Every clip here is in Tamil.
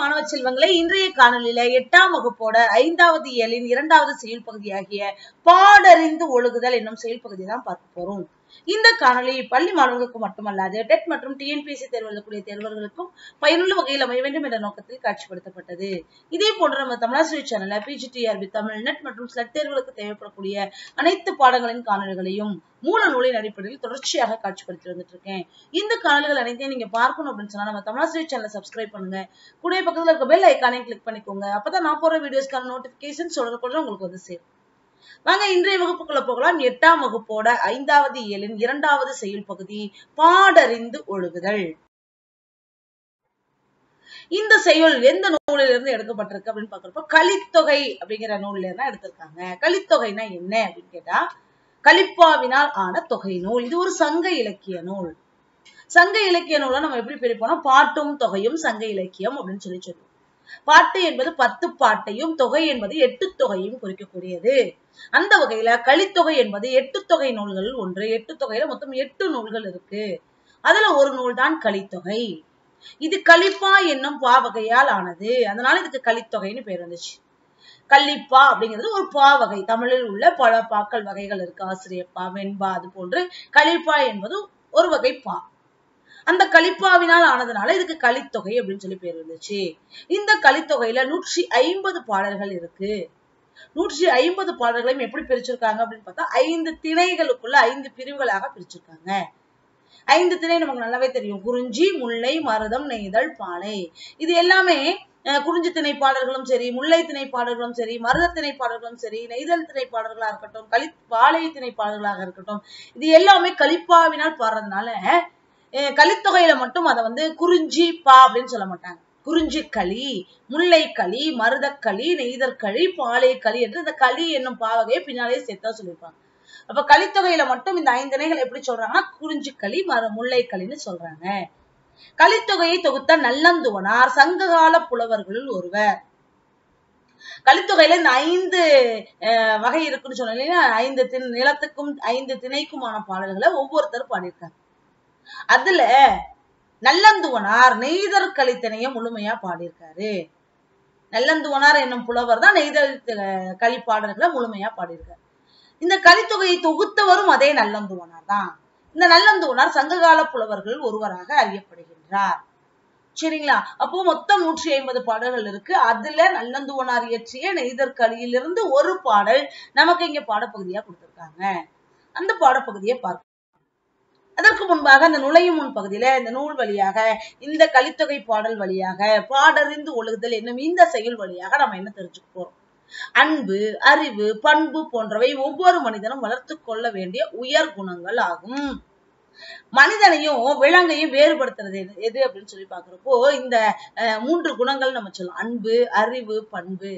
மாணவ செல்வங்களே இன்றைய காணொலியில எட்டாம் வகுப்போட ஐந்தாவது இயலின் இரண்டாவது செயல் பகுதியாகிய பாடறிந்து ஒழுகுதல் என்னும் செயல் பகுதியை தான் பார்க்க போறோம் இந்த காணொலி பள்ளி மாணவர்களுக்கு மட்டுமல்லாது டெட் மற்றும் டிஎன்பிஎஸ்சி தேர்வு எழுதக்கூடிய தேர்வர்களுக்கும் பயனுள்ள வகையில் அமைய வேண்டும் என்ற நோக்கத்தில் காட்சிப்படுத்தப்பட்டது இதே போன்று நம்ம தமிழாசிரியர் சேனல்ல பிஜிடிஆர்பி தமிழ் நெட் மற்றும் ஸ்லட் தேர்வுகளுக்கு தேவைப்படக்கூடிய அனைத்து பாடங்களின் காணொலிகளையும் மூல நூலின் அடிப்படையில் தொடர்ச்சியாக காட்சிப்படுத்தி வந்துட்டு இருக்கேன் இந்த காணொலிகள் அனைத்தையும் நீங்க பார்க்கணும் அப்படின்னு சொன்னா நம்ம தமிழாசிரியர் சேனலை சப்ஸ்கிரைப் பண்ணுங்க கூட பக்கத்துல இருக்க பெல் ஐக்கானையும் கிளிக் பண்ணிக்கோங்க அப்பதான் நான் போற வீடியோஸ்க்கான நோட்டிபிகேஷன் சொல்றதுக்குள்ள உங்களுக்கு வந்து சேரும் வாங்க இன்றைய வகுப்புக்குள்ள போகலாம் எட்டாம் வகுப்போட ஐந்தாவது இயலின் இரண்டாவது செயல் பகுதி பாடறிந்து ஒழுகுதல் இந்த செயல் எந்த நூலில இருந்து எடுக்கப்பட்டிருக்கு அப்படின்னு பாக்குறப்ப கலித்தொகை அப்படிங்கிற நூல்ல இருந்து எடுத்திருக்காங்க கலித்தொகைனா என்ன அப்படின்னு கேட்டா கலிப்பாவினால் ஆன தொகை நூல் இது ஒரு சங்க இலக்கிய நூல் சங்க இலக்கிய நூலை நம்ம எப்படி பிரிப்போம்னா பாட்டும் தொகையும் சங்க இலக்கியம் அப்படின்னு சொல்லி சொல்லுவோம் பாட்டு என்பது பத்து பாட்டையும் தொகை என்பது எட்டு தொகையும் குறிக்கக்கூடியது அந்த வகையில கலித்தொகை என்பது எட்டு தொகை நூல்கள் ஒன்று எட்டு தொகையில மொத்தம் எட்டு நூல்கள் இருக்கு அதுல ஒரு நூல் தான் கலித்தொகை இது கலிப்பா என்னும் பா வகையால் ஆனது அதனால இதுக்கு கலித்தொகைன்னு பேர் வந்துச்சு கல்லிப்பா அப்படிங்கிறது ஒரு பா வகை தமிழில் உள்ள பல பாக்கள் வகைகள் இருக்கு ஆசிரியப்பா வெண்பா அது போன்று கலிப்பா என்பது ஒரு வகை பா அந்த கலிப்பாவினால் ஆனதுனால இதுக்கு கலித்தொகை அப்படின்னு சொல்லி பேர் வந்துச்சு இந்த கலித்தொகையில நூற்றி ஐம்பது பாடல்கள் இருக்கு நூற்றி ஐம்பது பாடல்களையும் எப்படி பிரிச்சிருக்காங்க அப்படின்னு பார்த்தா ஐந்து திணைகளுக்குள்ள ஐந்து பிரிவுகளாக பிரிச்சிருக்காங்க ஐந்து திணை நமக்கு நல்லாவே தெரியும் குறிஞ்சி முல்லை மருதம் நெய்தல் பாலை இது எல்லாமே குறிஞ்சி திணை பாடல்களும் சரி முல்லை திணை பாடல்களும் சரி மருத திணை பாடல்களும் சரி நெய்தல் திணை பாடல்களா இருக்கட்டும் களி பாலை திணை பாடல்களாக இருக்கட்டும் இது எல்லாமே கலிப்பாவினால் பாடுறதுனால கலித்தொகையில மட்டும் அதை வந்து குறிஞ்சி பா அப்படின்னு சொல்ல மாட்டாங்க குறிஞ்சி களி முல்லை களி மருதக்களி நெய்தற்களி பாலை களி என்று இந்த களி என்னும் பாவகையை பின்னாலே சேர்த்தா சொல்லியிருப்பாங்க அப்ப கலித்தொகையில மட்டும் இந்த ஐந்து இணைகள் எப்படி சொல்றாங்கன்னா குறிஞ்சி களி மர முல்லை களின்னு சொல்றாங்க கலித்தொகையை தொகுத்த நல்லந்துவனார் சங்ககால புலவர்களுள் ஒருவர் கலித்தொகையில இந்த ஐந்து வகை இருக்குன்னு சொன்னீங்கன்னா ஐந்து திண் நிலத்துக்கும் ஐந்து திணைக்குமான பாடல்களை ஒவ்வொருத்தரும் பாடியிருக்காங்க அதுல நல்லந்துவனார் நெய்தர் கலித்தனைய முழுமையா பாடியிருக்காரு நல்லந்துவனார் என்னும் புலவர் தான் நெய்தல் களி பாடல்களை முழுமையா பாடியிருக்காரு இந்த கலித்தொகையை தொகுத்தவரும் அதே நல்லந்துவனார் தான் இந்த நல்லந்துவனார் சங்ககால புலவர்கள் ஒருவராக அறியப்படுகின்றார் சரிங்களா அப்போ மொத்தம் நூற்றி ஐம்பது பாடல்கள் இருக்கு அதுல நல்லந்துவனார் இயற்றிய நெய்தர் களியிலிருந்து ஒரு பாடல் நமக்கு இங்க பாடப்பகுதியா கொடுத்திருக்காங்க அந்த பாடப்பகுதியை பார்க்க அதற்கு முன்பாக அந்த நுழையும் முன் பகுதியில இந்த நூல் வழியாக இந்த கலித்தொகை பாடல் வழியாக பாடறிந்து ஒழுகுதல் என்னும் இந்த செயல் வழியாக நம்ம என்ன தெரிஞ்சுக்க போறோம் அன்பு அறிவு பண்பு போன்றவை ஒவ்வொரு மனிதனும் வளர்த்து கொள்ள வேண்டிய உயர் குணங்கள் ஆகும் மனிதனையும் விலங்கையும் வேறுபடுத்துறது எது அப்படின்னு சொல்லி பாக்குறப்போ இந்த மூன்று குணங்கள் நம்ம சொல்லலாம் அன்பு அறிவு பண்பு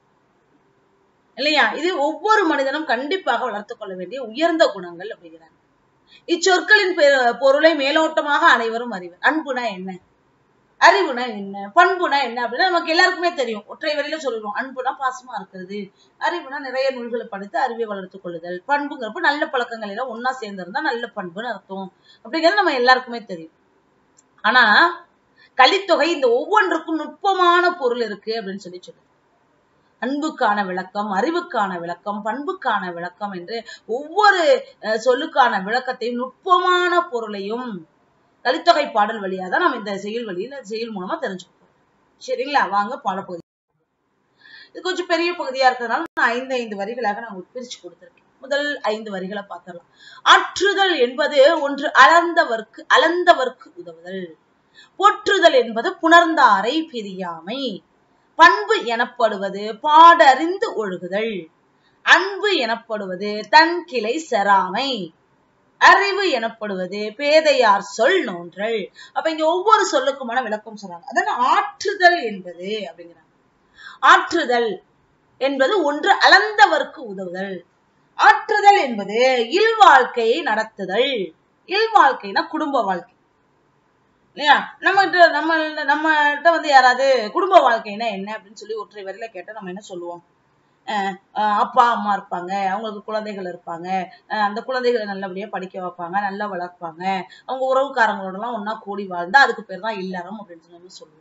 இல்லையா இது ஒவ்வொரு மனிதனும் கண்டிப்பாக வளர்த்து கொள்ள வேண்டிய உயர்ந்த குணங்கள் அப்படிங்கிறாங்க இச்சொற்களின் பொருளை மேலோட்டமாக அனைவரும் அறிவர் அன்புனா என்ன அறிவுனா என்ன பண்புனா என்ன அப்படின்னா நமக்கு எல்லாருக்குமே தெரியும் ஒற்றை வரையில சொல்லுவோம் அன்புனா பாசமா இருக்கிறது அறிவுனா நிறைய நூல்களை படித்து அறிவை வளர்த்துக் கொள்ளுதல் பண்புங்கிறப்ப நல்ல பழக்கங்கள் எல்லாம் ஒன்னா சேர்ந்திருந்தா நல்ல பண்புன்னு அர்த்தம் அப்படிங்கிறது நம்ம எல்லாருக்குமே தெரியும் ஆனா கலித்தொகை இந்த ஒவ்வொன்றுக்கும் நுட்பமான பொருள் இருக்கு அப்படின்னு சொல்லி சொல்லுது அன்புக்கான விளக்கம் அறிவுக்கான விளக்கம் பண்புக்கான விளக்கம் என்று ஒவ்வொரு சொல்லுக்கான விளக்கத்தையும் நுட்பமான பொருளையும் கலித்தொகை பாடல் வழியா தான் நம்ம இந்த செயல் வழியில செயல் மூலமா தெரிஞ்சுப்போம் சரிங்களா வாங்க பாடப்பகுதி இது கொஞ்சம் பெரிய பகுதியா இருக்கிறதுனால நான் ஐந்து ஐந்து வரிகளாக நான் பிரிச்சு கொடுத்திருக்கேன் முதல் ஐந்து வரிகளை பார்த்துடலாம் ஆற்றுதல் என்பது ஒன்று அளந்தவர்க்கு அளந்தவர்க்கு உதவுதல் போற்றுதல் என்பது புணர்ந்தாரை பிரியாமை பண்பு எனப்படுவது பாடறிந்து ஒழுகுதல் அன்பு எனப்படுவது தன் கிளை செராமை அறிவு எனப்படுவது பேதையார் சொல் நோன்றல் அப்ப இங்க ஒவ்வொரு சொல்லுக்குமான விளக்கம் சொல்றாங்க அதான் ஆற்றுதல் என்பது அப்படிங்கிறாங்க ஆற்றுதல் என்பது ஒன்று அளந்தவர்க்கு உதவுதல் ஆற்றுதல் என்பது இல்வாழ்க்கையை நடத்துதல் இல்வாழ்க்கைனா குடும்ப வாழ்க்கை இல்லையா நம்ம நம்ம நம்மகிட்ட வந்து யாராவது குடும்ப வாழ்க்கைனா என்ன அப்படின்னு சொல்லி ஒற்றை வரையில கேட்டா நம்ம என்ன சொல்லுவோம் அப்பா அம்மா இருப்பாங்க அவங்களுக்கு குழந்தைகள் இருப்பாங்க அந்த குழந்தைகளை நல்லபடியா படிக்க வைப்பாங்க நல்லா வளர்ப்பாங்க அவங்க உறவுக்காரங்களோட எல்லாம் ஒன்னா கூடி வாழ்ந்தா அதுக்கு பேர் தான் இல்லறம் அப்படின்னு சொல்லி சொல்லுவோம்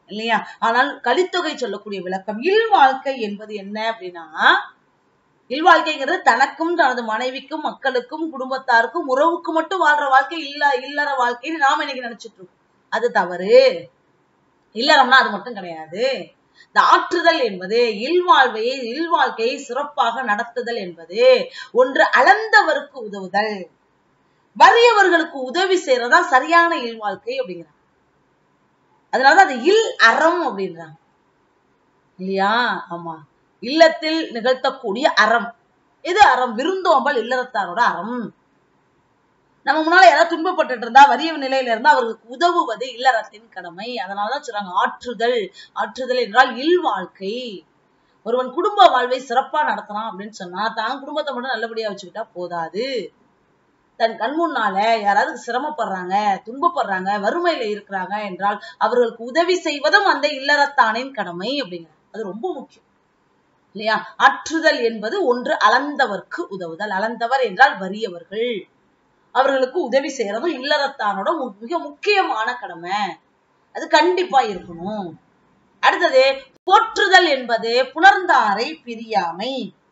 இல்லையா ஆனால் கலித்தொகை சொல்லக்கூடிய விளக்கம் இல் வாழ்க்கை என்பது என்ன அப்படின்னா இல்வாழ்க்கைங்கிறது தனக்கும் தனது மனைவிக்கும் மக்களுக்கும் குடும்பத்தாருக்கும் உறவுக்கு மட்டும் வாழ்ற வாழ்க்கை இல்ல இல்லற வாழ்க்கைன்னு நாம இன்னைக்கு நினைச்சிட்டு இருக்கோம் அது தவறு இல்லறம்னா அது மட்டும் கிடையாது இந்த ஆற்றுதல் என்பது இல்வாழ்வையை இல்வாழ்க்கையை சிறப்பாக நடத்துதல் என்பது ஒன்று அளந்தவருக்கு உதவுதல் வறியவர்களுக்கு உதவி செய்யறதா சரியான இல்வாழ்க்கை அப்படிங்கிறாங்க அதனாலதான் அது இல் அறம் அப்படின்றாங்க இல்லையா ஆமா இல்லத்தில் நிகழ்த்தக்கூடிய அறம் எது அறம் விருந்தோம்பல் இல்லறத்தாரோட அறம் நம்ம முன்னால யாராவது துன்பப்பட்டு இருந்தா வறிய நிலையில இருந்தா அவர்களுக்கு உதவுவது இல்லறத்தின் கடமை அதனாலதான் சொல்றாங்க ஆற்றுதல் ஆற்றுதல் என்றால் இல் வாழ்க்கை ஒருவன் குடும்ப வாழ்வை சிறப்பா நடத்தலாம் அப்படின்னு சொன்னா தான் குடும்பத்தை மட்டும் நல்லபடியா வச்சுக்கிட்டா போதாது தன் கண் முன்னால யாராவது சிரமப்படுறாங்க துன்பப்படுறாங்க வறுமையில இருக்கிறாங்க என்றால் அவர்களுக்கு உதவி செய்வதும் அந்த இல்லறத்தானின் கடமை அப்படிங்கிறார் அது ரொம்ப முக்கியம் இல்லையா ஆற்றுதல் என்பது ஒன்று அளந்தவர்க்கு உதவுதல் அளந்தவர் என்றால் வறியவர்கள் அவர்களுக்கு உதவி செய்யறதும் இல்லறத்தானோட மிக முக்கியமான கடமை அது கண்டிப்பா இருக்கணும் அடுத்தது போற்றுதல் என்பது புணர்ந்தாரை பிரியாமை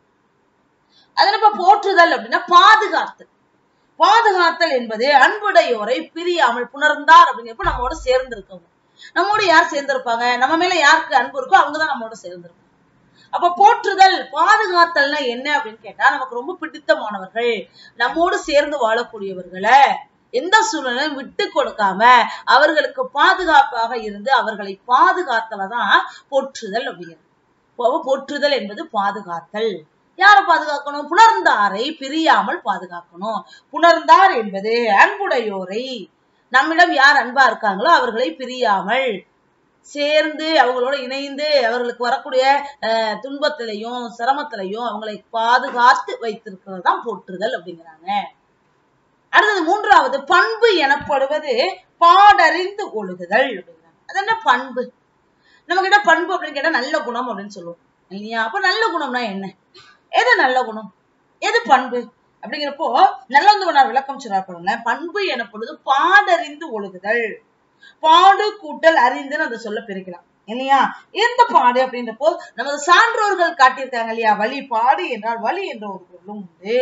அது நம்ம போற்றுதல் அப்படின்னா பாதுகாத்தல் பாதுகாத்தல் என்பது அன்புடையோரை பிரியாமல் புணர்ந்தார் அப்படிங்கிறப்ப நம்மோட சேர்ந்து இருக்கணும் நம்மோட யார் சேர்ந்திருப்பாங்க நம்ம மேல யாருக்கு அன்பு இருக்கோ அவங்கதான் நம்மோட சேர்ந்திருப்பாங்க அப்ப போற்றுதல் பாதுகாத்தல்னா என்ன அப்படின்னு கேட்டா நமக்கு ரொம்ப பிடித்தமானவர்கள் நம்மோடு சேர்ந்து வாழக்கூடியவர்களை எந்த சூழ்நிலையும் விட்டு கொடுக்காம அவர்களுக்கு பாதுகாப்பாக இருந்து அவர்களை பாதுகாத்தலதான் போற்றுதல் அப்படிங்கிறது போற்றுதல் என்பது பாதுகாத்தல் யாரை பாதுகாக்கணும் புணர்ந்தாரை பிரியாமல் பாதுகாக்கணும் புணர்ந்தார் என்பது அன்புடையோரை நம்மிடம் யார் அன்பா இருக்காங்களோ அவர்களை பிரியாமல் சேர்ந்து அவங்களோட இணைந்து அவர்களுக்கு வரக்கூடிய துன்பத்திலையும் சிரமத்திலையும் அவங்களை பாதுகாத்து வைத்திருக்கிறது தான் போற்றுதல் அப்படிங்கிறாங்க அடுத்தது மூன்றாவது பண்பு எனப்படுவது பாடறிந்து ஒழுகுதல் அப்படிங்கிறாங்க அது என்ன பண்பு நம்ம கிட்ட பண்பு அப்படின்னு கேட்டா நல்ல குணம் அப்படின்னு சொல்லுவோம் இல்லையா அப்ப நல்ல குணம்னா என்ன எது நல்ல குணம் எது பண்பு அப்படிங்கிறப்போ நல்லந்துவனார் விளக்கம் சொல்றாங்க பண்பு எனப்படுவது பாடறிந்து ஒழுகுதல் பாடு கூட்டல் அறிந்துன்னு அதை சொல்ல பிரிக்கலாம் இல்லையா எந்த பாடு அப்படின்றப்போ நமது சான்றோர்கள் காட்டியிருக்காங்க இல்லையா வழி பாடு என்றால் வழி என்ற ஒரு பொருளும் உண்டு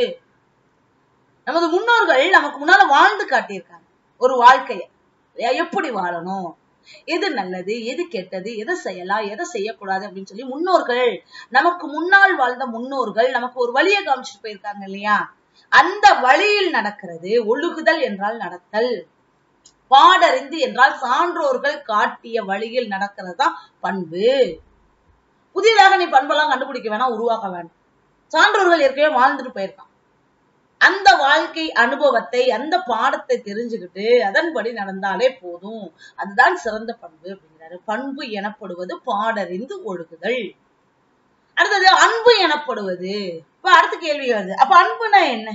நமது முன்னோர்கள் நமக்கு முன்னால வாழ்ந்து காட்டியிருக்காங்க ஒரு வாழ்க்கைய எப்படி வாழணும் எது நல்லது எது கெட்டது எதை செய்யலாம் எதை செய்யக்கூடாது அப்படின்னு சொல்லி முன்னோர்கள் நமக்கு முன்னால் வாழ்ந்த முன்னோர்கள் நமக்கு ஒரு வழியை காமிச்சிட்டு போயிருக்காங்க இல்லையா அந்த வழியில் நடக்கிறது ஒழுகுதல் என்றால் நடத்தல் பாடறிந்து என்றால் சான்றோர்கள் காட்டிய வழியில் நடக்கிறது தான் பண்பு புதிதாக நீ பண்பெல்லாம் கண்டுபிடிக்க வேணாம் உருவாக்க வேண்டாம் சான்றோர்கள் ஏற்கனவே வாழ்ந்துட்டு போயிருக்கான் அந்த வாழ்க்கை அனுபவத்தை அந்த பாடத்தை தெரிஞ்சுக்கிட்டு அதன்படி நடந்தாலே போதும் அதுதான் சிறந்த பண்பு அப்படிங்கிறாரு பண்பு எனப்படுவது பாடறிந்து ஒழுகுதல் அடுத்தது அன்பு எனப்படுவது இப்ப அடுத்த கேள்வி வருது அப்ப அன்புனா என்ன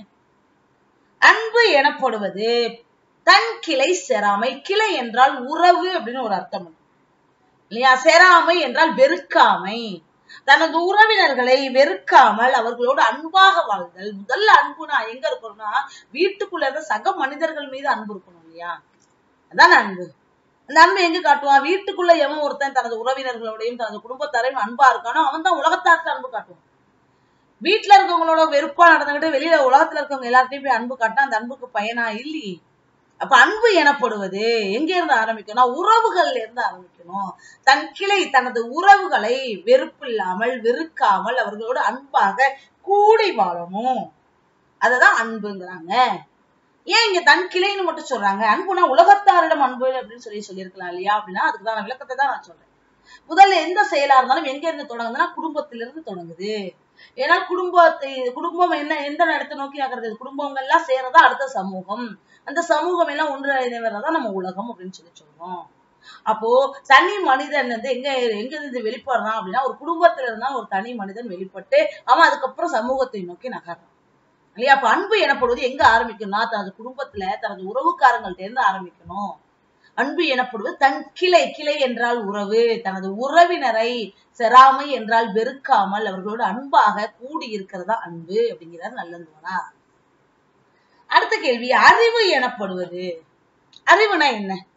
அன்பு எனப்படுவது தன் கிளை செராமை கிளை என்றால் உறவு அப்படின்னு ஒரு அர்த்தம் இல்லையா செராமை என்றால் வெறுக்காமை தனது உறவினர்களை வெறுக்காமல் அவர்களோடு அன்பாக வாழ்தல் முதல்ல அன்புனா எங்க இருக்கணும்னா வீட்டுக்குள்ள இருந்த சக மனிதர்கள் மீது அன்பு இருக்கணும் இல்லையா அதான் அன்பு அந்த அன்பு எங்க காட்டுவான் வீட்டுக்குள்ள எவன் ஒருத்தன் தனது உறவினர்களோடையும் தனது குடும்பத்தாரையும் அன்பா இருக்கானோ அவன் தான் உலகத்தாருக்கு அன்பு காட்டுவான் வீட்டுல இருக்கவங்களோட வெறுப்பா நடந்துகிட்டு வெளியில உலகத்துல இருக்கவங்க எல்லார்ட்டையும் போய் அன்பு காட்டினா அந்த அன்புக்கு பயனா இல்லையே அப்ப அன்பு எனப்படுவது எங்க இருந்து ஆரம்பிக்கணும் உறவுகள்ல இருந்து ஆரம்பிக்கணும் தன் கிளை தனது உறவுகளை வெறுப்பு இல்லாமல் வெறுக்காமல் அவர்களோடு அன்பாக கூடி வாழணும் அததான் அன்புங்கிறாங்க ஏன் இங்க தன் கிளைன்னு மட்டும் சொல்றாங்க அன்புனா உலகத்தாரிடம் அன்பு அப்படின்னு சொல்லி சொல்லியிருக்கலாம் இல்லையா அப்படின்னா அதுக்குதான் விளக்கத்தை தான் நான் சொல்றேன் முதல்ல எந்த செயலா இருந்தாலும் எங்க இருந்து தொடங்குதுன்னா குடும்பத்திலிருந்து தொடங்குது ஏன்னா குடும்பத்தை குடும்பம் என்ன எந்த இடத்தை நோக்கி நகர்றது குடும்பங்கள் எல்லாம் சேரதா அடுத்த சமூகம் அந்த சமூகம் எல்லாம் ஒன்றிணைவதான் நம்ம உலகம் அப்படின்னு சொல்லி சொல்றோம் அப்போ தனி மனிதன் வந்து எங்க எங்க இருந்து வெளிப்படுறான் அப்படின்னா ஒரு குடும்பத்துல இருந்தா ஒரு தனி மனிதன் வெளிப்பட்டு அவன் அதுக்கப்புறம் சமூகத்தை நோக்கி நகர்றான் இல்லையா அப்ப அன்பு எனப்படுவது எங்க ஆரம்பிக்கணும்னா தனது குடும்பத்துல தனது உறவுக்காரங்கள்ட்ட இருந்து ஆரம்பிக்கணும் அன்பு எனப்படுவது தன் கிளை கிளை என்றால் உறவு தனது உறவினரை செராமை என்றால் வெறுக்காமல் அவர்களோடு அன்பாக கூடி இருக்கிறதா அன்பு அப்படிங்கிறார் நல்லந்துவனா அடுத்த கேள்வி அறிவு எனப்படுவது அறிவுனா என்ன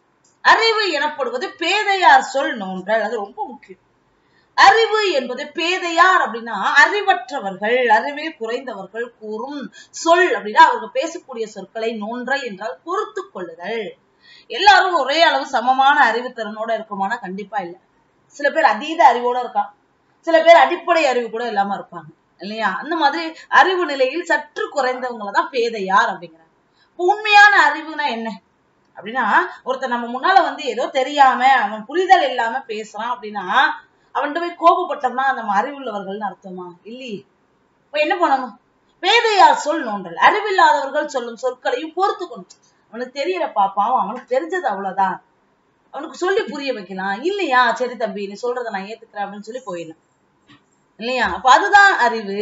அறிவு எனப்படுவது பேதையார் சொல் நோன்றல் அது ரொம்ப முக்கியம் அறிவு என்பது பேதையார் அப்படின்னா அறிவற்றவர்கள் அறிவில் குறைந்தவர்கள் கூறும் சொல் அப்படின்னா அவர்கள் பேசக்கூடிய சொற்களை நோன்றல் என்றால் பொறுத்து கொள்ளுதல் எல்லாரும் ஒரே அளவு சமமான அறிவுத்திறனோட இருக்குமானா கண்டிப்பா இல்ல சில பேர் அதீத அறிவோட இருக்கான் சில பேர் அடிப்படை அறிவு கூட இல்லாம இருப்பாங்க இல்லையா அந்த மாதிரி அறிவு நிலையில் சற்று குறைந்தவங்களை தான் பேதையார் அப்படிங்கிறாங்க இப்ப உண்மையான அறிவுனா என்ன அப்படின்னா ஒருத்தர் நம்ம முன்னால வந்து ஏதோ தெரியாம அவன் புரிதல் இல்லாம பேசுறான் அப்படின்னா அவன்கிட்ட போய் கோபப்பட்டோம்னா நம்ம அறிவுள்ளவர்கள்னு அர்த்தமா இல்லையே இப்ப என்ன பண்ணணும் பேதையார் சொல் நோன்றல் அறிவில்லாதவர்கள் சொல்லும் சொற்களையும் பொறுத்துக்கணும் அவனுக்கு தெரியல பாப்பாவும் அவனுக்கு தெரிஞ்சது அவ்வளவுதான் அவனுக்கு சொல்லி புரிய வைக்கலாம் இல்லையா சரி தம்பி நீ சொல்றத நான் ஏத்துக்கிறேன் அப்படின்னு சொல்லி போயிடலாம் இல்லையா அப்ப அதுதான் அறிவு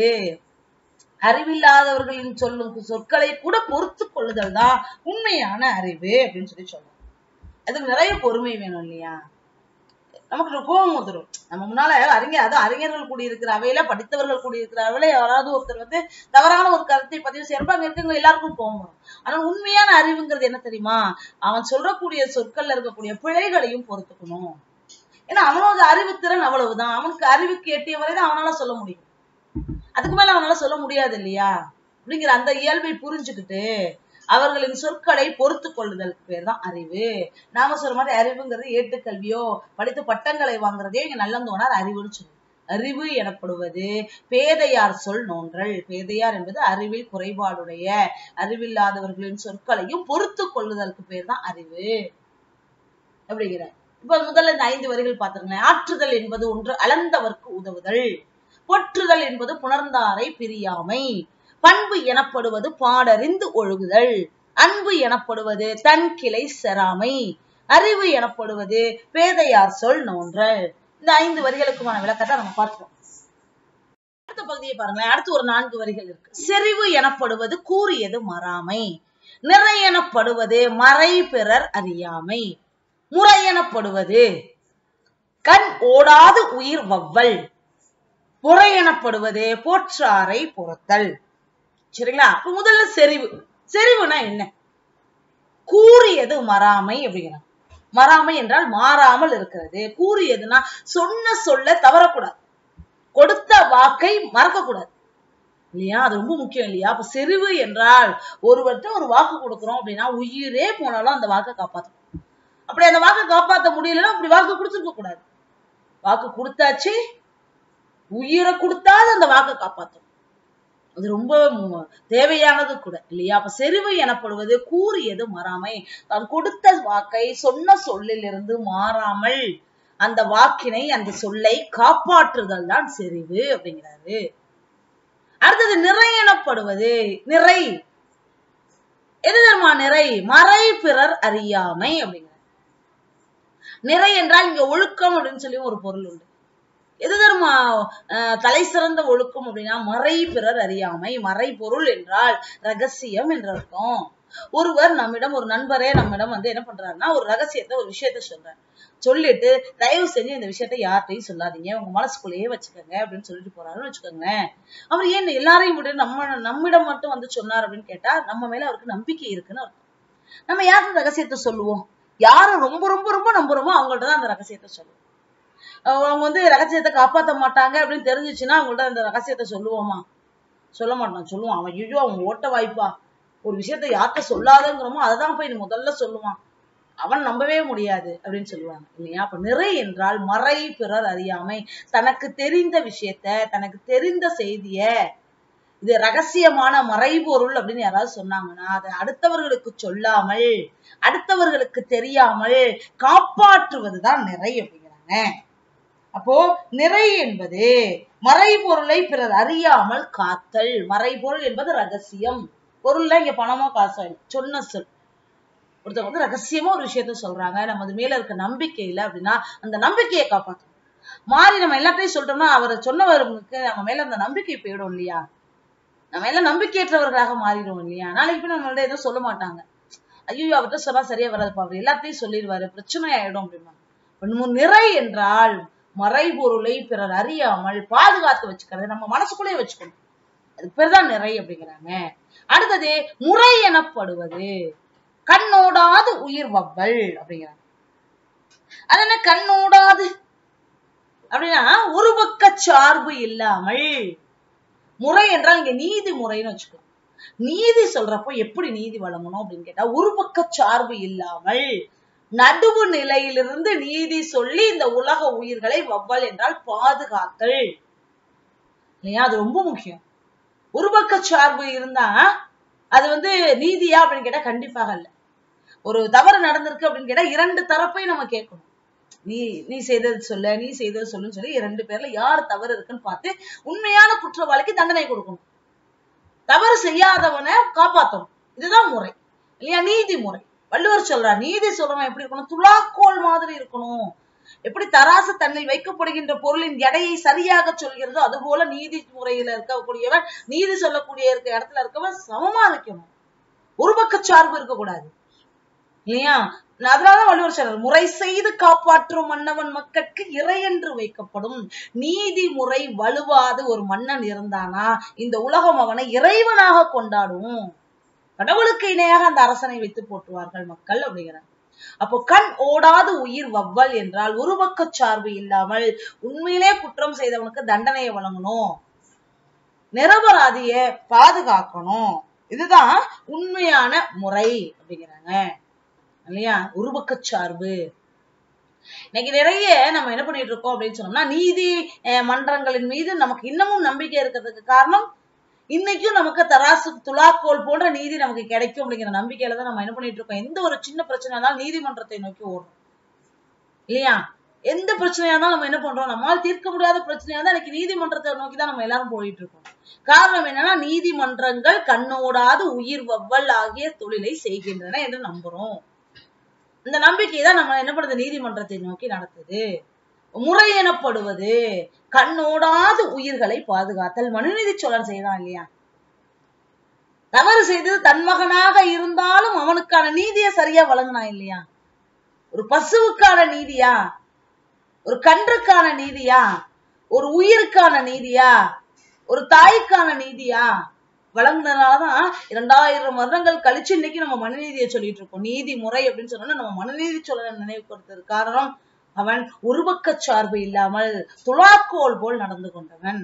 அறிவில்லாதவர்களின் சொல்லும் சொற்களை கூட பொறுத்து கொள்ளுதல் தான் உண்மையான அறிவு அப்படின்னு சொல்லி சொல்றோம் அதுக்கு நிறைய பொறுமை வேணும் இல்லையா நமக்கு ஒரு கோபம் வந்துடும் நம்ம முன்னால அறிஞர் அதாவது அறிஞர்கள் கூடியிருக்கிற அவையில படித்தவர்கள் கூடியிருக்கிற அவையில யாராவது ஒருத்தர் வந்து தவறான ஒரு கருத்தை பதிவு செய்யறப்ப அங்க இருக்கவங்க எல்லாருக்கும் கோபம் வரும் ஆனா உண்மையான அறிவுங்கிறது என்ன தெரியுமா அவன் சொல்லக்கூடிய சொற்கள்ல இருக்கக்கூடிய பிழைகளையும் பொறுத்துக்கணும் ஏன்னா அவனோட அறிவுத்திறன் அவ்வளவுதான் அவனுக்கு அறிவுக்கு எட்டிய வரைதான் அவனால சொல்ல முடியும் அதுக்கு மேல அவனால சொல்ல முடியாது இல்லையா அப்படிங்கிற அந்த இயல்பை புரிஞ்சுக்கிட்டு அவர்களின் சொற்களை பொறுத்து கொள்ளுதலுக்கு பேர் தான் அறிவு நாம சொல்ற மாதிரி அறிவுங்கிறது ஏட்டுக்கல்வியோ படித்து பட்டங்களை வாங்குறதே இங்க நல்லந்தோனார் அறிவுன்னு சொல்லுவோம் அறிவு எனப்படுவது பேதையார் சொல் நோன்றல் பேதையார் என்பது அறிவில் குறைபாடுடைய அறிவில்லாதவர்களின் சொற்களையும் பொறுத்து கொள்ளுதலுக்கு பேர் தான் அறிவு அப்படிங்கிற இப்ப முதல்ல இந்த ஐந்து வரிகள் பார்த்துருங்களேன் ஆற்றுதல் என்பது ஒன்று அளந்தவர்க்கு உதவுதல் பொற்றுதல் என்பது புணர்ந்தாரை பிரியாமை பண்பு எனப்படுவது பாடறிந்து ஒழுகுதல் அன்பு எனப்படுவது தன் கிளை செராமை அறிவு எனப்படுவது பேதையார் சொல் நோன்றல் இந்த ஐந்து வரிகளுக்குமான விளக்கத்தை நம்ம பார்க்கிறோம் அடுத்த பகுதியை பாருங்களேன் அடுத்து ஒரு நான்கு வரிகள் இருக்கு செறிவு எனப்படுவது கூறியது மறாமை நிறை எனப்படுவது மறை பிறர் அறியாமை முறை எனப்படுவது கண் ஓடாது உயிர் வவ்வல் புறை எனப்படுவது போற்றாரை பொறுத்தல் சரிங்களா அப்ப முதல்ல செறிவு செறிவுனா என்ன கூறியது மறாமை அப்படிங்கிறாங்க மறாமை என்றால் மாறாமல் இருக்கிறது கூறியதுன்னா சொன்ன சொல்ல தவறக்கூடாது கொடுத்த வாக்கை மறக்கக்கூடாது இல்லையா அது ரொம்ப முக்கியம் இல்லையா அப்ப செறிவு என்றால் ஒருவர்கிட்ட ஒரு வாக்கு கொடுக்குறோம் அப்படின்னா உயிரே போனாலும் அந்த வாக்கை காப்பாற்றணும் அப்படி அந்த வாக்கை காப்பாற்ற முடியலன்னா அப்படி வாக்கு கொடுத்துருக்க கூடாது வாக்கு கொடுத்தாச்சு உயிரை கொடுத்தாது அந்த வாக்கை காப்பாற்றும் அது ரொம்ப மு- தேவையானது கூட இல்லையா அப்ப செறிவு எனப்படுவது கூறியது மாறாமை தான் கொடுத்த வாக்கை சொன்ன சொல்லிலிருந்து மாறாமல் அந்த வாக்கினை அந்த சொல்லை காப்பாற்றுதல் தான் செறிவு அப்படிங்கிறாரு அடுத்தது நிறை எனப்படுவது நிறை எது தெரியுமா நிறை மறை பிறர் அறியாமை அப்படிங்கிறார் நிறை என்றால் இங்க ஒழுக்கம் அப்படின்னு சொல்லி ஒரு பொருள் உண்டு எது தெரியுமா அஹ், தலை சிறந்த ஒழுக்கம் அப்படின்னா மறை பிறர் அறியாமை மறை பொருள் என்றால் ரகசியம் என்று அர்த்தம் ஒருவர் நம்மிடம் ஒரு நண்பரே நம்மிடம் வந்து என்ன பண்றாருன்னா ஒரு ரகசியத்தை ஒரு விஷயத்த சொல்றாரு சொல்லிட்டு தயவு செஞ்சு இந்த விஷயத்த யார்கிட்டயும் சொல்லாதீங்க உங்க மனசுக்குள்ளேயே வச்சுக்கோங்க அப்படின்னு சொல்லிட்டு போறாருன்னு வச்சுக்கோங்களேன் அவர் ஏன் எல்லாரையும் விட நம்ம நம்மிடம் மட்டும் வந்து சொன்னார் அப்படின்னு கேட்டா நம்ம மேல அவருக்கு நம்பிக்கை இருக்குன்னு அர்த்தம் நம்ம யாருக்கு ரகசியத்தை சொல்லுவோம் யாரை ரொம்ப ரொம்ப ரொம்ப நம்புறோமோ அவங்கள்ட்ட தான் அந்த ரகசியத்தை சொல்லுவோம் அஹ் அவங்க வந்து ரகசியத்தை காப்பாத்த மாட்டாங்க அப்படின்னு தெரிஞ்சுச்சுன்னா அவங்கள்ட்ட அந்த ரகசியத்தை சொல்லுவோமா சொல்ல மாட்டான் சொல்லுவான் அவன் ஐயோ அவன் ஓட்ட வாய்ப்பா ஒரு விஷயத்த யார்கிட்ட சொல்லாதங்கிறோமோ அதான் போய் நீ முதல்ல சொல்லுவான் அவன் நம்பவே முடியாது அப்படின்னு சொல்லுவாங்க இல்லையா அப்ப நிறை என்றால் மறை பிறர் அறியாமை தனக்கு தெரிந்த விஷயத்த தனக்கு தெரிந்த செய்திய இது ரகசியமான மறைபொருள் அப்படின்னு யாராவது சொன்னாங்கன்னா அதை அடுத்தவர்களுக்கு சொல்லாமல் அடுத்தவர்களுக்கு தெரியாமல் காப்பாற்றுவதுதான் நிறை அப்படிங்கிறாங்க அப்போ நிறை என்பது மறைபொருளை பிறர் அறியாமல் காத்தல் மறைபொருள் என்பது ரகசியம் பொருள்ல இங்க பணமோ காசோ இல்லை சொன்ன சொல் ஒருத்தர் வந்து ரகசியமா ஒரு விஷயத்த சொல்றாங்க நம்ம அது மேல இருக்க நம்பிக்கை இல்லை அப்படின்னா அந்த நம்பிக்கையை காப்பாற்றணும் மாறி நம்ம எல்லாத்தையும் சொல்லிட்டோம்னா அவர் சொன்னவருக்கு நம்ம மேல அந்த நம்பிக்கை போயிடும் இல்லையா நம்ம எல்லாம் நம்பிக்கையற்றவர்களாக மாறிடுவோம் இல்லையா நாளைக்கு போய் நம்மள்ட்ட எதுவும் சொல்ல மாட்டாங்க ஐயோ அவர்கிட்ட சொன்னா சரியா வராதுப்பா அவர் எல்லாத்தையும் சொல்லிடுவாரு பிரச்சனை ஆயிடும் அப்படின்னா நம்ம நிறை என்றால் மறைபொருளை பிறர் அறியாமல் பாதுகாத்து வச்சுக்கிறது நம்ம மனசுக்குள்ளேயே வச்சுக்கணும் அது பேர் தான் நிறை அப்படிங்கிறாங்க அடுத்தது முறை எனப்படுவது கண்ணோடாது உயிர் வவ்வல் அப்படிங்கிறாங்க அது என்ன கண்ணோடாது அப்படின்னா ஒரு பக்க சார்பு இல்லாமல் முறை என்றால் இங்க நீதி முறைன்னு வச்சுக்கலாம் நீதி சொல்றப்போ எப்படி நீதி வழங்கணும் அப்படின்னு கேட்டா ஒரு பக்க சார்பு இல்லாமல் நடுவு நிலையிலிருந்து நீதி சொல்லி இந்த உலக உயிர்களை வவ்வல் என்றால் பாதுகாத்தல் இல்லையா அது ரொம்ப முக்கியம் ஒரு பக்க சார்பு இருந்தா அது வந்து நீதியா அப்படின்னு கேட்டா கண்டிப்பாக இல்ல ஒரு தவறு நடந்திருக்கு அப்படின்னு கேட்டா இரண்டு தரப்பையும் நம்ம கேட்கணும் நீ நீ செய்தது சொல்ல நீ செய்தது சொல்லுன்னு சொல்லி இரண்டு பேர்ல யார் தவறு இருக்குன்னு பார்த்து உண்மையான குற்றவாளிக்கு தண்டனை கொடுக்கணும் தவறு செய்யாதவனை காப்பாத்தணும் இதுதான் முறை இல்லையா நீதி முறை வள்ளுவர் சொல்றார் நீதி சொல்றவன் எப்படி இருக்கணும் துலாக்கோல் மாதிரி இருக்கணும் எப்படி தராசு தன்னில் வைக்கப்படுகின்ற பொருளின் எடையை சரியாக சொல்கிறதோ அது போல நீதி முறையில இருக்கக்கூடியவன் நீதி சொல்லக்கூடிய இருக்க இடத்துல இருக்கவன் சமமா இருக்கணும் ஒரு பக்க சார்பு இருக்கக்கூடாது இல்லையா அதனாலதான் வள்ளுவர் சொல்றார் முறை செய்து காப்பாற்றும் மன்னவன் மக்களுக்கு இறை என்று வைக்கப்படும் நீதி முறை வலுவாது ஒரு மன்னன் இருந்தானா இந்த உலகம் அவனை இறைவனாக கொண்டாடும் கடவுளுக்கு இணையாக அந்த அரசனை வைத்து போட்டுவார்கள் மக்கள் அப்படிங்கிறார் அப்போ கண் ஓடாது உயிர் வவ்வல் என்றால் ஒரு பக்க சார்பு இல்லாமல் உண்மையிலே குற்றம் செய்தவனுக்கு தண்டனையை வழங்கணும் நிரபராதிய பாதுகாக்கணும் இதுதான் உண்மையான முறை அப்படிங்கிறாங்க இல்லையா ஒரு பக்க சார்பு இன்னைக்கு நிறைய நம்ம என்ன பண்ணிட்டு இருக்கோம் அப்படின்னு சொன்னோம்னா நீதி மன்றங்களின் மீது நமக்கு இன்னமும் நம்பிக்கை இருக்கிறதுக்கு காரணம் இன்னைக்கும் நமக்கு தராசு துலாக்கோல் போன்ற நீதி நமக்கு கிடைக்கும் அப்படிங்கிற நம்பிக்கையில தான் நம்ம என்ன பண்ணிட்டு இருக்கோம் எந்த ஒரு சின்ன பிரச்சனை இருந்தாலும் நீதிமன்றத்தை நோக்கி ஓடுறோம் இல்லையா எந்த பிரச்சனையா இருந்தாலும் நம்ம என்ன பண்றோம் நம்மளால தீர்க்க முடியாத பிரச்சனையா இருந்தா எனக்கு நீதிமன்றத்தை நோக்கி தான் நம்ம எல்லாரும் போயிட்டு இருக்கோம் காரணம் என்னன்னா நீதிமன்றங்கள் கண்ணோடாது உயிர் வவ்வல் ஆகிய தொழிலை செய்கின்றன என்று நம்புறோம் இந்த நம்பிக்கை தான் நம்ம என்ன பண்ணுது நீதிமன்றத்தை நோக்கி நடத்துது முறை எனப்படுவது கண்ணோடாது உயிர்களை பாதுகாத்தல் மனுநீதி சோழன் செய்தான் இல்லையா தவறு செய்தது தன் மகனாக இருந்தாலும் அவனுக்கான நீதியை சரியா வழங்கினான் இல்லையா ஒரு பசுவுக்கான நீதியா ஒரு கன்றுக்கான நீதியா ஒரு உயிருக்கான நீதியா ஒரு தாய்க்கான நீதியா வழங்குனதுனாலதான் இரண்டாயிரம் வருடங்கள் கழிச்சு இன்னைக்கு நம்ம மனுநீதியை சொல்லிட்டு இருக்கோம் நீதி முறை அப்படின்னு சொன்னா நம்ம மனுநீதி சொல்ல நினைவுபடுத்துறது காரணம் அவன் ஒரு பக்க சார்பு இல்லாமல் துலாக்கோல் போல் நடந்து கொண்டவன்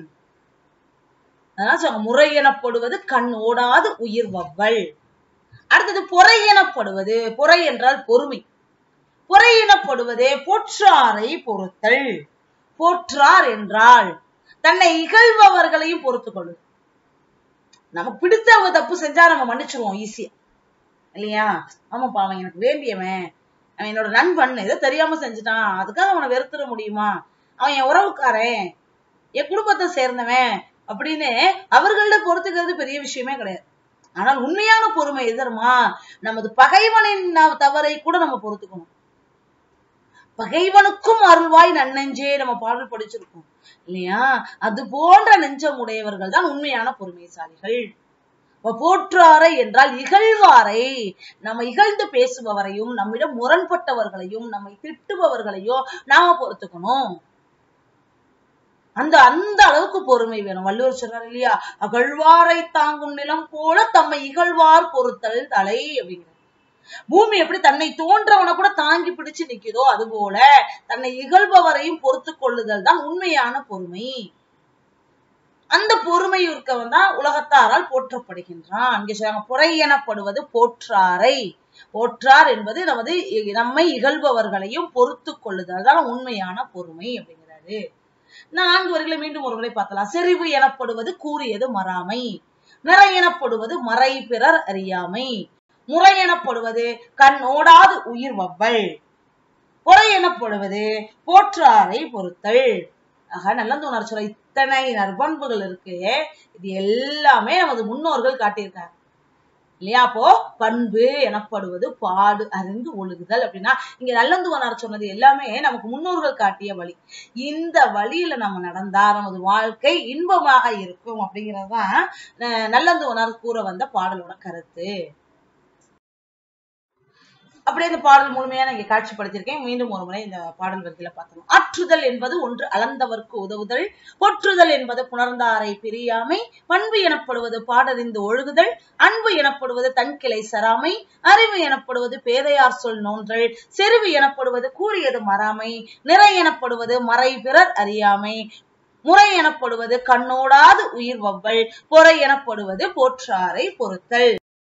அதான் சொல்ல முறை எனப்படுவது கண் ஓடாது உயிர் வவ்வல் அடுத்தது பொறை எனப்படுவது பொறை என்றால் பொறுமை பொறை எனப்படுவதே போற்றாரை பொறுத்தல் போற்றார் என்றால் தன்னை இகழ்பவர்களையும் பொறுத்து கொள்ளுது நமக்கு பிடித்த தப்பு செஞ்சா நம்ம மன்னிச்சிருவோம் ஈஸியா இல்லையா ஆமாப்பா அவன் எனக்கு வேண்டியவன் அவன் என்னோட நண்பன் ஏதோ தெரியாம செஞ்சுட்டான் அதுக்காக அவனை வெறுத்துட முடியுமா அவன் என் உறவுக்காரன் என் குடும்பத்தை சேர்ந்தவன் அப்படின்னு அவர்கள்ட்ட பொறுத்துக்கிறது பெரிய விஷயமே கிடையாது ஆனால் உண்மையான பொறுமை எதர்மா நமது பகைவனின் தவறை கூட நம்ம பொறுத்துக்கணும் பகைவனுக்கும் அருள்வாய் நன்னெஞ்சே நம்ம பாடல் படிச்சிருக்கோம் இல்லையா அது போன்ற நெஞ்சம் உடையவர்கள் தான் உண்மையான பொறுமைசாலிகள் போற்றாரை என்றால் இகழ்வாரை நம்ம இகழ்ந்து பேசுபவரையும் நம்மிடம் முரண்பட்டவர்களையும் நம்மை திட்டுபவர்களையும் நாம பொறுத்துக்கணும் அந்த அந்த அளவுக்கு பொறுமை வேணும் வள்ளுவர் சொல்றாரு இல்லையா அகழ்வாரை தாங்கும் நிலம் போல தம்மை இகழ்வார் பொறுத்தல் தலை அப்படிங்கிற பூமி எப்படி தன்னை தோன்றவனை கூட தாங்கி பிடிச்சு நிக்குதோ அது போல தன்னை இகழ்பவரையும் பொறுத்து கொள்ளுதல் தான் உண்மையான பொறுமை அந்த பொறுமை இருக்கவன் தான் உலகத்தாரால் போற்றப்படுகின்றான் இங்க சொல்றாங்க புறை எனப்படுவது போற்றாரை போற்றார் என்பது நமது நம்மை இகழ்பவர்களையும் பொறுத்து கொள்ளுதல் தான் உண்மையான பொறுமை அப்படிங்கிறாரு நான்கு வரிகளை மீண்டும் ஒரு முறை பார்த்தலாம் செறிவு எனப்படுவது கூறியது மறாமை நிறை எனப்படுவது மறை பிறர் அறியாமை முறை எனப்படுவது கண் ஓடாது உயிர் வவ்வல் பொறை எனப்படுவது போற்றாரை பொறுத்தல் ஆக நல்லந்தோணர் சொல்ல இத்தனை நற்பண்புகள் இருக்கு இது எல்லாமே நமது முன்னோர்கள் காட்டியிருக்காங்க இல்லையா அப்போ பண்பு எனப்படுவது பாடு அறிந்து ஒழுகுதல் அப்படின்னா இங்க நல்லந்துவனார் சொன்னது எல்லாமே நமக்கு முன்னோர்கள் காட்டிய வழி இந்த வழியில நம்ம நடந்தா நமது வாழ்க்கை இன்பமாக இருக்கும் அப்படிங்கறதுதான் நல்லந்துவனார் கூற வந்த பாடலோட கருத்து அப்படியே இந்த பாடல் முழுமையா நான் இங்க காட்சிப்படுத்தியிருக்கேன் மீண்டும் ஒரு முறை இந்த பாடல் வரிகளை பார்த்தோம் ஆற்றுதல் என்பது ஒன்று அளந்தவர்க்கு உதவுதல் பொற்றுதல் என்பது புணர்ந்தாரை பிரியாமை பண்பு எனப்படுவது பாடறிந்து ஒழுகுதல் அன்பு எனப்படுவது தன்கிளை சராமை அறிவு எனப்படுவது பேதையார் சொல் நோன்றல் செருவு எனப்படுவது கூறியது மறாமை நிறை எனப்படுவது மறை பிறர் அறியாமை முறை எனப்படுவது கண்ணோடாது உயிர் வவ்வல் பொறை எனப்படுவது போற்றாரை பொறுத்தல்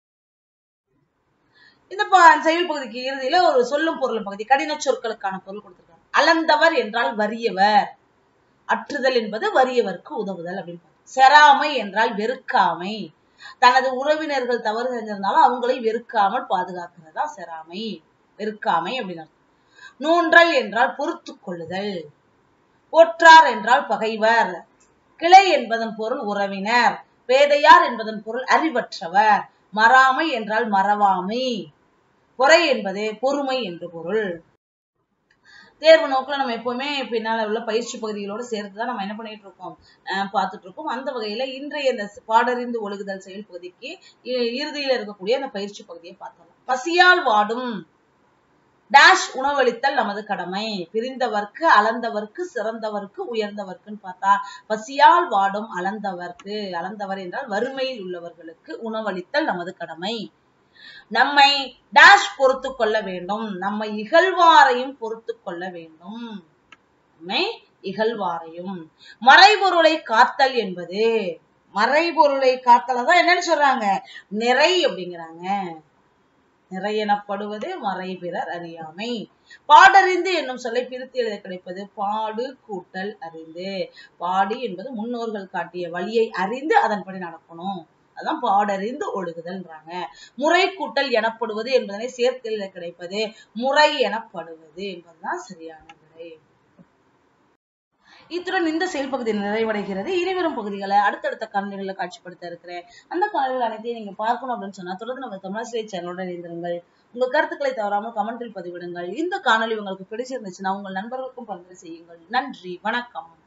இந்த ப- செயல் பகுதிக்கு இறுதியில ஒரு சொல்லும் பொருளும் பகுதி கடின சொற்களுக்கான பொருள் கொடுத்திருக்காங்க அளந்தவர் என்றால் வறியவர் அற்றுதல் என்பது வறியவர்க்கு உதவுதல் அப்படின்னு பாருங்க. செராமை என்றால் வெறுக்காமை தனது உறவினர்கள் தவறு செஞ்சிருந்தாலும் அவங்களை வெறுக்காமல் பாதுகாக்கிறதா செராமை வெறுக்காமை அப்படின்னு அர்த்தம். நூன்றல் என்றால் பொறுத்து கொள்ளுதல் போற்றார் என்றால் பகைவர் கிளை என்பதன் பொருள் உறவினர் பேதையார் என்பதன் பொருள் அறிவற்றவர் மறாமை என்றால் மறவாமை பொறை என்பது பொறுமை என்று பொருள் தேர்வு நோக்குல நம்ம எப்பவுமே பின்னால உள்ள பயிற்சி பகுதிகளோடு சேர்த்து தான் நம்ம என்ன பண்ணிட்டு இருக்கோம் அஹ் பார்த்துட்டு இருக்கோம் அந்த வகையில இன்றைய இந்த பாடறிந்து ஒழுகுதல் செயல் பகுதிக்கு இ- இறுதியில இருக்கக்கூடிய அந்த பயிற்சி பகுதியை பார்த்தோம் பசியால் வாடும் டேஷ் உணவளித்தல் நமது கடமை பிரிந்தவர்க்கு அளந்தவர்க்கு சிறந்தவர்க்கு உயர்ந்தவர்க்குன்னு பார்த்தா பசியால் வாடும் அளந்தவர்க்கு அளந்தவர் என்றால் வறுமையில் உள்ளவர்களுக்கு உணவளித்தல் நமது கடமை நம்மை டேஷ் பொறுத்து கொள்ள வேண்டும் நம்மை இகழ்வாரையும் பொறுத்து கொள்ள வேண்டும் நம்மை இகழ்வாரையும் மறைபொருளை காத்தல் என்பது மறைபொருளை காத்தல தான் என்னன்னு சொல்றாங்க நிறை அப்படிங்கிறாங்க நிறை எனப்படுவது மறை பிறர் அறியாமை பாடறிந்து என்னும் சொல்லை பிரித்து எழுத கிடைப்பது பாடு கூட்டல் அறிந்து பாடு என்பது முன்னோர்கள் காட்டிய வழியை அறிந்து அதன்படி நடக்கணும் அதான் பாடறிந்து ஒழுகுதல்ன்றாங்க முறை கூட்டல் எனப்படுவது என்பதனை சேர்த்து எழுத கிடைப்பது முறை எனப்படுவது என்பதுதான் சரியான விடை இத்துடன் இந்த செயல் பகுதி நிறைவடைகிறது இனிவரும் பகுதிகளை அடுத்தடுத்த காணொலிகளில் காட்சிப்படுத்த இருக்கிறேன் அந்த காணொலிகள் அனைத்தையும் நீங்க பார்க்கணும் அப்படின்னு சொன்னா தொடர்ந்து நம்ம தமிழாசிரியர் சேனலோட இணைந்திருங்கள் உங்க கருத்துக்களை தவறாமல் கமெண்டில் பதிவிடுங்கள் இந்த காணொலி உங்களுக்கு பிடிச்சிருந்துச்சுன்னா உங்கள் நண்பர்களுக்கும் பகிர்ந்து செய்யுங்கள் நன்றி வணக்கம்